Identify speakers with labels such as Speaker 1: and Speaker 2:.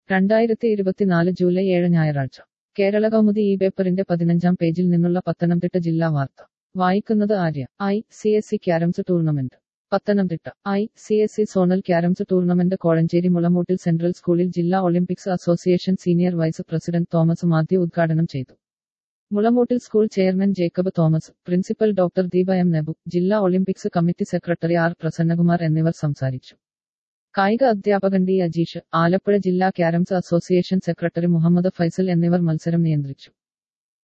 Speaker 1: രണ്ടായിരത്തി ഇരുപത്തിനാല് ജൂലൈ ഏഴ് ഞായറാഴ്ച കേരള കൗമുദി ഈ പേപ്പറിന്റെ പതിനഞ്ചാം പേജിൽ നിന്നുള്ള പത്തനംതിട്ട ജില്ലാ വാർത്ത വായിക്കുന്നത് Arya I C S C carroms tournament Pathanamthitta I C S C zonal carroms tournament Kozhencherry Mulamoottil central സ്കൂളിൽ ജില്ലാ olympics association senior vice president Thomas Mathew ഉദ്ഘാടനം ചെയ്തു Mulamoottil school chairman Jacob Thomas principal doctor Deepa M Nebu ജില്ലാ olympics committee secretary R Prasannakumar എന്നിവർ സംസാരിച്ചു കായിക അധ്യാപകൻ ഡി അജീഷ് ആലപ്പുഴ ജില്ലാ carroms association secretary Muhammad Faisal എന്നിവർ മത്സരം നിയന്ത്രിച്ചു